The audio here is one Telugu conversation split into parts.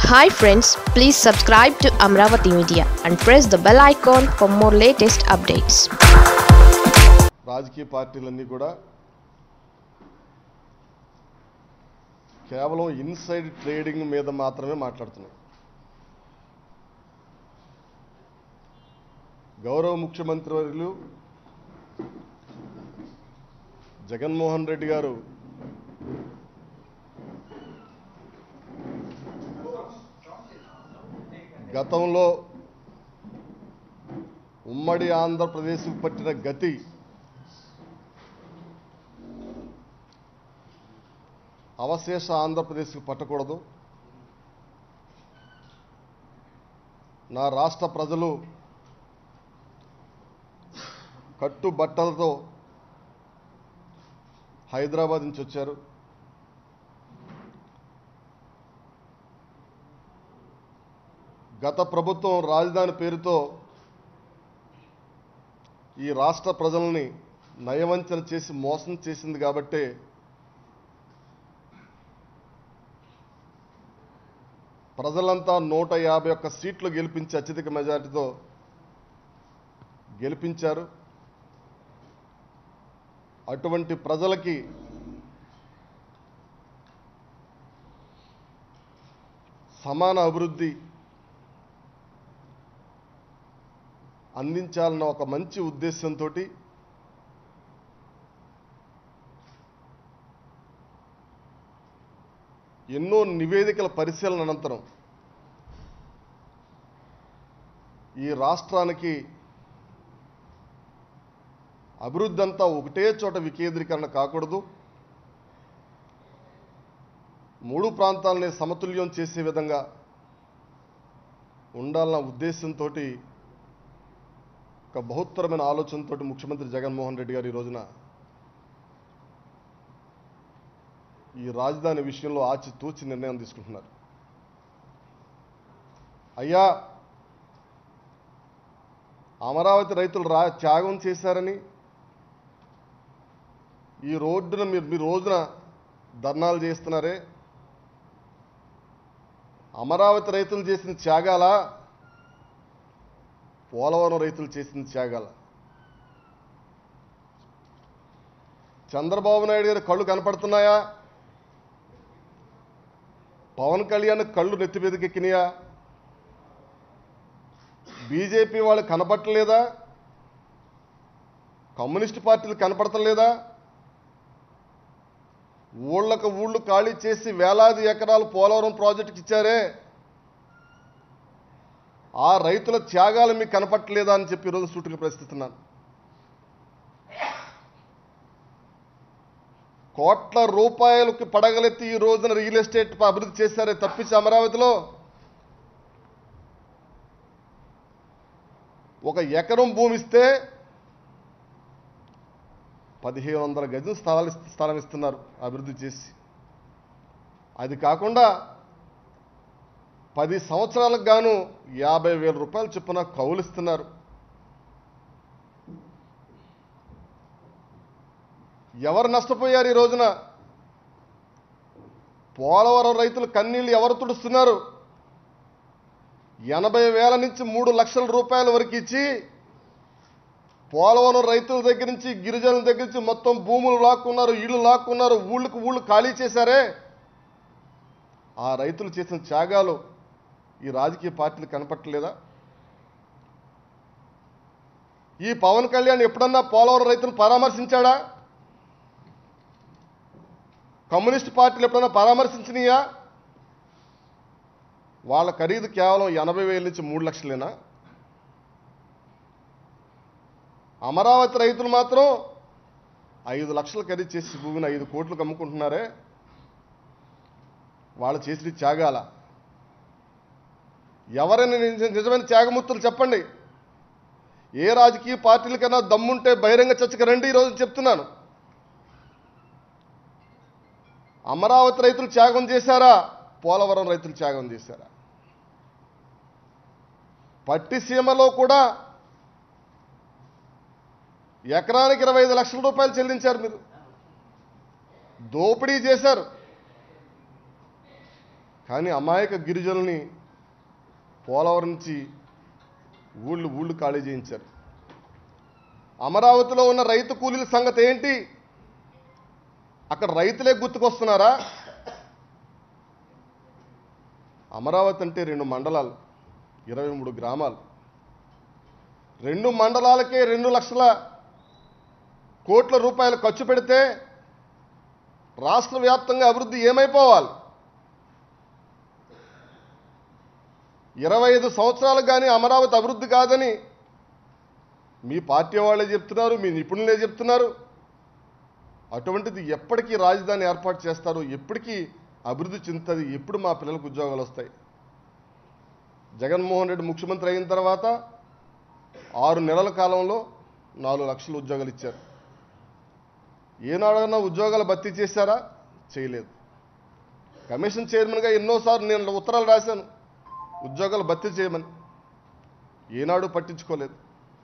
hi friends please subscribe to Amaravati media and press the bell icon for more latest updates రాజకీయ పార్టీలన్నీ కూడా కేవలం ఇన్సైడ్ ట్రేడింగ్ మీద మాత్రమే మాట్లాడుతున్నాయి గౌరవ ముఖ్యమంత్రి వర్యులు జగన్మోహన్ రెడ్డి గారు గతంలో ఉమ్మడి ఆంధ్రప్రదేశ్కు పట్టిన గతి అవశేష ఆంధ్రప్రదేశ్కి పట్టకూడదు నా రాష్ట్ర ప్రజలు కట్టుబట్టలతో హైదరాబాద్ నుంచి వచ్చారు గత ప్రభుత్వం రాజధాని పేరుతో ఈ రాష్ట్ర ప్రజల్ని నయవంచన చేసి మోసం చేసింది కాబట్టే ప్రజలంతా నూట యాభై ఒక్క సీట్లు గెలిపించి అత్యధిక మెజార్టీతో గెలిపించారు అటువంటి ప్రజలకి సమాన అభివృద్ధి అందించాలన్న ఒక మంచి ఉద్దేశంతో ఎన్నో నివేదికల పరిశీలన అనంతరం ఈ రాష్ట్రానికి అభివృద్ధి అంతా ఒకటే చోట వికేంద్రీకరణ కాకూడదు మూడు ప్రాంతాలని సమతుల్యం చేసే విధంగా ఉండాలన్న ఉద్దేశంతో ఒక బహుత్తరమైన ఆలోచనతో ముఖ్యమంత్రి జగన్మోహన్ రెడ్డి గారు ఈ రోజున ఈ రాజధాని విషయంలో ఆచితూచి నిర్ణయం తీసుకుంటున్నారు అయ్యా అమరావతి రైతులు రా త్యాగం చేశారని ఈ రోడ్డున మీరు మీ రోజున ధర్నాలు చేస్తున్నారే అమరావతి రైతులు చేసిన త్యాగాల పోలవరం రైతులు చేసిన త్యాగాల చంద్రబాబు నాయుడు గారి కళ్ళు కనపడుతున్నాయా పవన్ కళ్యాణ్ కళ్ళు నెత్తి మీదకెక్కినాయా బీజేపీ వాళ్ళు కనపట్టలేదా కమ్యూనిస్ట్ పార్టీలు కనపడతలేదా ఊళ్ళకు ఊళ్ళు ఖాళీ చేసి వేలాది ఎకరాలు పోలవరం ప్రాజెక్టుకి ఇచ్చారే ఆ రైతుల త్యాగాలు మీకు కనపట్టలేదా అని చెప్పి ఈరోజు సూటిగా ప్రశ్నిస్తున్నాను కోట్ల రూపాయలకి పడగలెత్తి ఈ రోజున రియల్ ఎస్టేట్ అభివృద్ధి చేశారే తప్పించి అమరావతిలో ఒక ఎకరం భూమి ఇస్తే పదిహేను వందల గజం స్థలాలు ఇస్తు- స్థలం ఇస్తున్నారు అభివృద్ధి చేసి అది కాకుండా పది సంవత్సరాలకు గాను యాభై వేల రూపాయలు చొప్పున కౌలు ఇస్తున్నారు ఎవరు నష్టపోయారు ఈ రోజున పోలవరం రైతులు కన్నీళ్ళు ఎవరు తుడుస్తున్నారు ఎనభై వేల నుంచి మూడు లక్షల రూపాయల వరకు ఇచ్చి పోలవరం రైతుల దగ్గర నుంచి గిరిజనుల దగ్గర నుంచి మొత్తం భూములు లాక్కున్నారు ఇళ్ళు లాక్కున్నారు ఊళ్ళకు ఊళ్ళు ఖాళీ చేశారే ఆ రైతులు చేసిన త్యాగాలు ఈ రాజకీయ పార్టీలు కనపట్టలేదా ఈ పవన్ కళ్యాణ్ ఎప్పుడన్నా పోలవరం రైతులను పరామర్శించాడా కమ్యూనిస్ట్ పార్టీలు ఎప్పుడన్నా పరామర్శించినాయా వాళ్ళ ఖరీదు కేవలం ఎనభై వేల నుంచి మూడు లక్షలేనా అమరావతి రైతులు మాత్రం ఐదు లక్షలు ఖరీదు చేసి భూమిని ఐదు కోట్లకు అమ్ముకుంటున్నారే వాళ్ళు చేసిన త్యాగాల ఎవరైనా నిజ- నిజమైన త్యాగమూర్తులు చెప్పండి ఏ రాజకీయ పార్టీలకైనా దమ్ముంటే బహిరంగ చర్చకు రండి ఈరోజు చెప్తున్నాను అమరావతి రైతులు త్యాగం చేశారా పోలవరం రైతులు త్యాగం చేశారా పట్టిసీమలో కూడా ఎకరానికి ఇరవై ఐదు లక్షల రూపాయలు చెల్లించారు మీరు దోపిడీ చేశారు కానీ అమాయక గిరిజనుల్ని పోలవరం నుంచి ఊళ్ళు ఊళ్ళు ఖాళీ చేయించారు అమరావతిలో ఉన్న రైతు కూలీల సంగతి ఏంటి అక్కడ రైతులే గుర్తుకొస్తున్నారా అమరావతి అంటే రెండు మండలాలు ఇరవై మూడు గ్రామాలు రెండు మండలాలకే రెండు లక్షల కోట్ల రూపాయలు ఖర్చు పెడితే రాష్ట్ర వ్యాప్తంగా అభివృద్ధి ఏమైపోవాలి ఇరవై ఐదు సంవత్సరాలకు కానీ అమరావతి అభివృద్ధి కాదని మీ పార్టీ వాళ్ళే చెప్తున్నారు మీ నిపుణులే చెప్తున్నారు అటువంటిది ఎప్పటికీ రాజధాని ఏర్పాటు చేస్తారు ఎప్పటికీ అభివృద్ధి చెందుతుంది ఎప్పుడు మా పిల్లలకు ఉద్యోగాలు వస్తాయి జగన్మోహన్ రెడ్డి ముఖ్యమంత్రి అయిన తర్వాత ఆరు నెలల కాలంలో నాలుగు లక్షల ఉద్యోగాలు ఇచ్చారు ఏనాడన్నా ఉద్యోగాలు భర్తీ చేశారా చేయలేదు కమిషన్ చైర్మన్గా ఎన్నోసార్లు నేను ఉత్తరాలు రాశాను ఉద్యోగాలు భర్తీ చేయమని ఏనాడు పట్టించుకోలేదు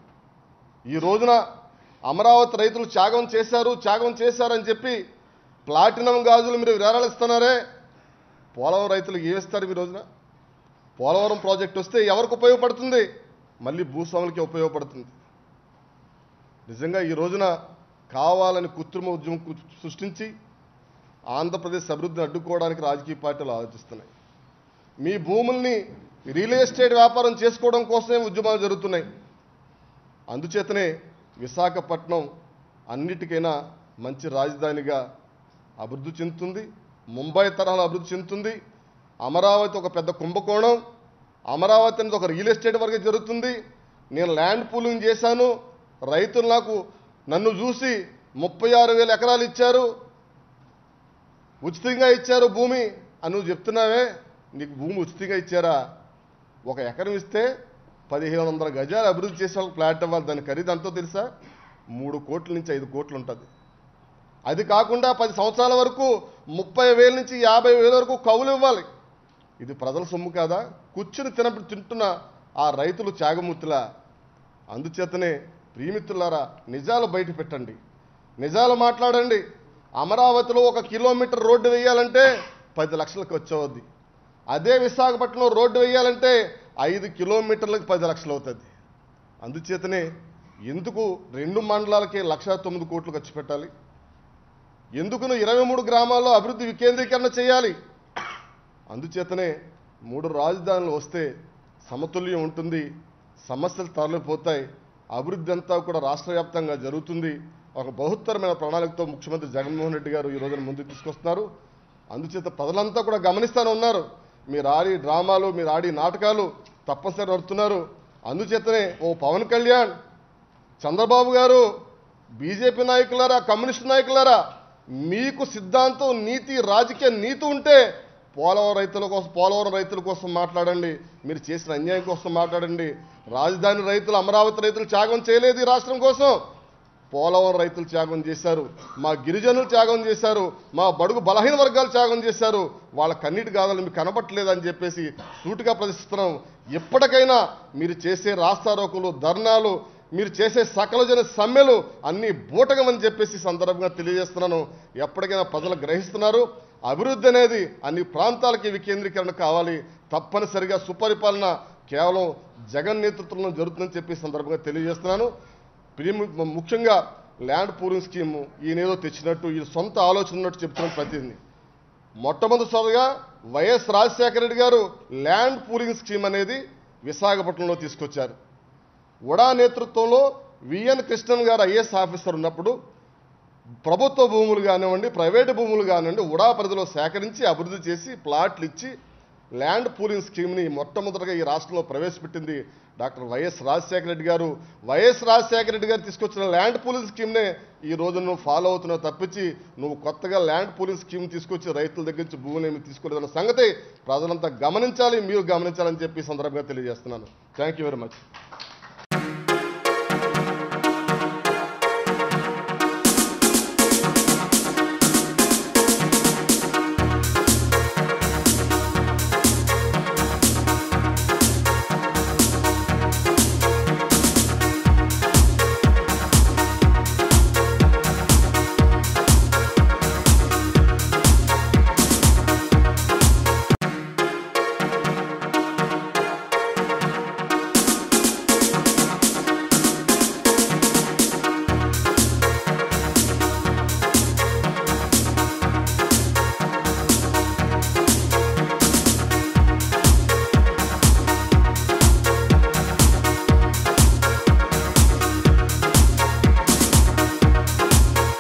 ఈ రోజున అమరావతి రైతులు త్యాగం చేశారు త్యాగం చేశారని చెప్పి ప్లాటినం గాజులు మీరు విరాళాలు ఇస్తున్నారే పోలవరం రైతులకు ఏమిస్తారు ఈ రోజున పోలవరం ప్రాజెక్ట్ వస్తే ఎవరికి ఉపయోగపడుతుంది మళ్ళీ భూస్వాములకి ఉపయోగపడుతుంది నిజంగా ఈ రోజున కావాలని కృత్రిమ ఉద్యమం కు- సృష్టించి ఆంధ్రప్రదేశ్ అభివృద్ధిని అడ్డుకోవడానికి రాజకీయ పార్టీలు ఆలోచిస్తున్నాయి మీ భూముల్ని రియల్ ఎస్టేట్ వ్యాపారం చేసుకోవడం కోసమే ఉద్యమాలు జరుగుతున్నాయి అందుచేతనే విశాఖపట్నం అన్నిటికైనా మంచి రాజధానిగా అభివృద్ధి చెందుతుంది ముంబై తరహాలో అభివృద్ధి చెందుతుంది అమరావతి ఒక పెద్ద కుంభకోణం అమరావతి అనేది ఒక రియల్ ఎస్టేట్ వరకే జరుగుతుంది నేను ల్యాండ్ పూలింగ్ చేశాను రైతులు నాకు నన్ను చూసి ముప్పై ఆరు వేల ఎకరాలు ఇచ్చారు ఉచితంగా ఇచ్చారు భూమి అని నువ్వు చెప్తున్నావే నీకు భూమి ఉచితంగా ఇచ్చారా ఒక ఎకరం ఇస్తే పదిహేను వందల గజాలు అభివృద్ధి చేసే వాళ్ళకి ఫ్లాట్ ఇవ్వాలి దాని ఖరీదు ఎంతో తెలుసా మూడు కోట్ల నుంచి ఐదు కోట్లు ఉంటుంది అది కాకుండా పది సంవత్సరాల వరకు ముప్పై వేల నుంచి యాభై వేల వరకు కవులు ఇవ్వాలి ఇది ప్రజల సొమ్ము కాదా కూర్చుని తిన తింటున్న ఆ రైతులు త్యాగమూర్తులా అందుచేతనే ప్రియమిత్రులారా నిజాలు బయట పెట్టండి నిజాలు మాట్లాడండి అమరావతిలో ఒక కిలోమీటర్ రోడ్డు వేయాలంటే పది లక్షలకు వచ్చేవద్ది అదే విశాఖపట్నంలో రోడ్డు వేయాలంటే ఐదు కిలోమీటర్లకు పది లక్షలు అవుతుంది అందుచేతనే ఎందుకు రెండు మండలాలకే లక్ష తొమ్మిది కోట్లు ఖర్చు పెట్టాలి ఎందుకును ఇరవై మూడు గ్రామాల్లో అభివృద్ధి వికేంద్రీకరణ చేయాలి అందుచేతనే మూడు రాజధానులు వస్తే సమతుల్యం ఉంటుంది సమస్యలు తరలిపోతాయి అభివృద్ధి అంతా కూడా రాష్ట్ర వ్యాప్తంగా జరుగుతుంది ఒక బహుత్తరమైన ప్రణాళికతో ముఖ్యమంత్రి జగన్మోహన్ రెడ్డి గారు ఈ రోజున ముందుకు తీసుకొస్తున్నారు అందుచేత ప్రజలంతా కూడా గమనిస్తూనే ఉన్నారు మీరు ఆడి డ్రామాలు మీరు ఆడి నాటకాలు తప్పనిసరి నడుతున్నారు అందుచేతనే ఓ పవన్ కళ్యాణ్ చంద్రబాబు గారు బీజేపీ నాయకులారా కమ్యూనిస్ట్ నాయకులారా మీకు సిద్ధాంతం నీతి రాజకీయ నీతి ఉంటే పోలవరం రైతుల కోసం పోలవరం రైతుల కోసం మాట్లాడండి మీరు చేసిన అన్యాయం కోసం మాట్లాడండి రాజధాని రైతులు అమరావతి రైతులు త్యాగం చేయలేదు ఈ రాష్ట్రం కోసం పోలవరం రైతులు త్యాగం చేశారు మా గిరిజనులు త్యాగం చేశారు మా బడుగు బలహీన వర్గాలు త్యాగం చేశారు వాళ్ళ కన్నీటి గాథలు మీకు కనపట్లేదని చెప్పేసి సూటిగా ప్రదర్శిస్తున్నాం ఎప్పటికైనా మీరు చేసే రాస్తారోకులు ధర్నాలు మీరు చేసే సకల జన సమ్మెలు అన్నీ బూటకమని చెప్పేసి ఈ సందర్భంగా తెలియజేస్తున్నాను ఎప్పటికైనా ప్రజలు గ్రహిస్తున్నారు అభివృద్ధి అనేది అన్ని ప్రాంతాలకి వికేంద్రీకరణ కావాలి తప్పనిసరిగా సుపరిపాలన కేవలం జగన్ నేతృత్వంలో జరుగుతుందని చెప్పి ఈ సందర్భంగా తెలియజేస్తున్నాను ప్రియ- ముఖ్యంగా ల్యాండ్ పూలింగ్ స్కీము ఈయనేదో తెచ్చినట్టు ఈ సొంత ఆలోచన ఉన్నట్టు చెప్తున్న ప్రతినిధి మొట్టమొదటిసారిగా వైఎస్ రాజశేఖర రెడ్డి గారు ల్యాండ్ పూలింగ్ స్కీమ్ అనేది విశాఖపట్నంలో తీసుకొచ్చారు ఉడా నేతృత్వంలో విఎన్ కృష్ణన్ గారు ఐఏఎస్ ఆఫీసర్ ఉన్నప్పుడు ప్రభుత్వ భూములు కానివ్వండి ప్రైవేటు భూములు కానివ్వండి ఉడా పరిధిలో సేకరించి అభివృద్ధి చేసి ప్లాట్లు ఇచ్చి ల్యాండ్ పూలింగ్ స్కీమ్ని మొట్టమొదటిగా ఈ రాష్ట్రంలో ప్రవేశపెట్టింది డాక్టర్ వైఎస్ రాజశేఖర రెడ్డి గారు వైఎస్ రాజశేఖర రెడ్డి గారు తీసుకొచ్చిన ల్యాండ్ పూలింగ్ స్కీమ్నే ఈ రోజు నువ్వు ఫాలో అవుతున్నావు తప్పించి నువ్వు కొత్తగా ల్యాండ్ పూలింగ్ స్కీమ్ తీసుకొచ్చి రైతుల దగ్గర నుంచి భూములు ఏమి తీసుకోలేదన్న సంగతి ప్రజలంతా గమనించాలి మీరు గమనించాలని చెప్పి ఈ సందర్భంగా తెలియజేస్తున్నాను థ్యాంక్ యూ వెరీ మచ్